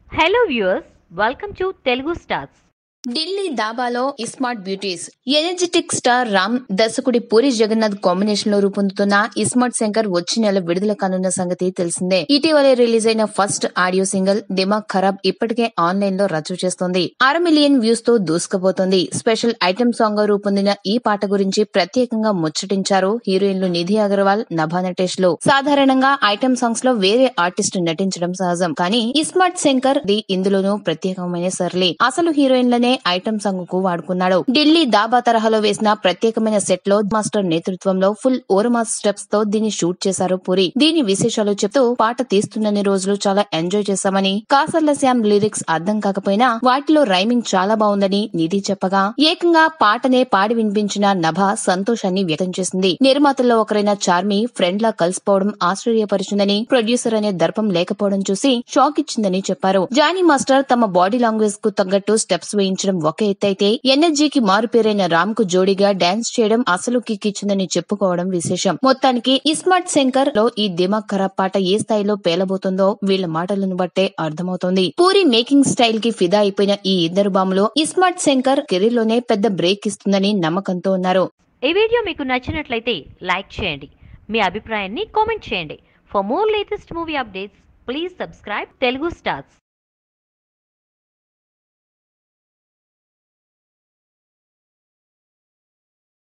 hello viewers welcome to Telugu stars Delhi దాబాలో iSmart beauties energetic star Ram దర్శకుడి Puri Jagannadh combination లో రూపొందుతున్న ఇస్మార్ట్ శంకర్ వచ్చే నెల విడుదల కానున్న సంగతి తెలిసిందే ఇటీవలే రిలీజ్ అయిన ఫస్ట్ ఆడియో సింగిల్ దిమాగ్ ఖరాబ్ ఇప్పటికే ఆన్లైన్ లో రచ్చ చేస్తోంది అర మిలియన్ వ్యూస్ తో దూసుకుపోతోంది స్పెషల్ ఐటమ్ సాంగ్ గా రూపొందిన ఈ పాట గురించి ప్రత్యేకంగా ముచ్చటించారు హీరోయిన్లు నిధి అగర్వాల్ నభా నటేష్ లో సాధారణంగా ఐటమ్ సాంగ్స్ లో వేరే ఆర్టిస్ట్ నటించడం సహజం కానీ ఇస్మార్ట్ శంకర్ ది ఇందులోనూ ప్రత్యేకమైన సర్లే అసలు హీరోయిన్లనే ఐటమ్ సాంగ్ కు వాడుకున్నాడు ఢిల్లీ దాబా తరహాలో వేసిన ప్రత్యేకమైన సెట్ లో మాస్టర్ నేతృత్వంలో ఫుల్ ఓరమాస్ స్టెప్స్ తో దీన్ని షూట్ చేశారు పూరి దీని విశేషాలు చెప్తూ పాట తీస్తున్నన్ని రోజులు చాలా ఎంజాయ్ చేశామని కాసర్ల శ్యామ్ లిరిక్స్ అర్థం కాకపోయినా వాటిలో రైమింగ్ చాలా బాగుందని నిధి చెప్పగా ఏకంగా పాటనే పాడి వినిపించిన నభ సంతోషాన్ని వ్యక్తం చేసింది నిర్మాతల్లో ఒకరైన చార్మి ఫ్రెండ్ లా కలిసిపోవడం ఆశ్చర్యపరిచిందని ప్రొడ్యూసర్ అనే దర్పం లేకపోవడం చూసి షాక్ ఇచ్చిందని చెప్పారు జానీ మాస్టర్ తమ బాడీ లాంగ్వేజ్ కు తగ్గట్టు స్టెప్స్ వేయించడం ఒక ఎత్తైతే ఎనర్జీకి మారు పేరైన రామ్ కు జోడీగా డాన్స్ చేయడం అసలు కిక్ ఇచ్చిందని చెప్పుకోవడం విశేషం మొత్తానికి ఇస్మార్ట్ శంకర్ లో ఈ దిమాగ్ ఖరాబ్ పాట ఏ స్థాయిలో పేలబోతుందో వీళ్ళ మాటలను బట్టే అర్థమవుతోంది పూరి మేకింగ్ స్టైల్ కి ఫిదా అయిపోయిన ఈ ఇద్దరు బాములో ఇస్మార్ట్ శంకర్ కెరీర్ లోనే పెద్ద బ్రేక్ ఇస్తుందని నమ్మకంతో ఉన్నారు ఈ వీడియో మీకు నచ్చినట్లయితే లైక్ చేయండి మీ అభిప్రాయాన్ని కామెంట్ చేయండి for more latest movie updates please subscribe Telugu stars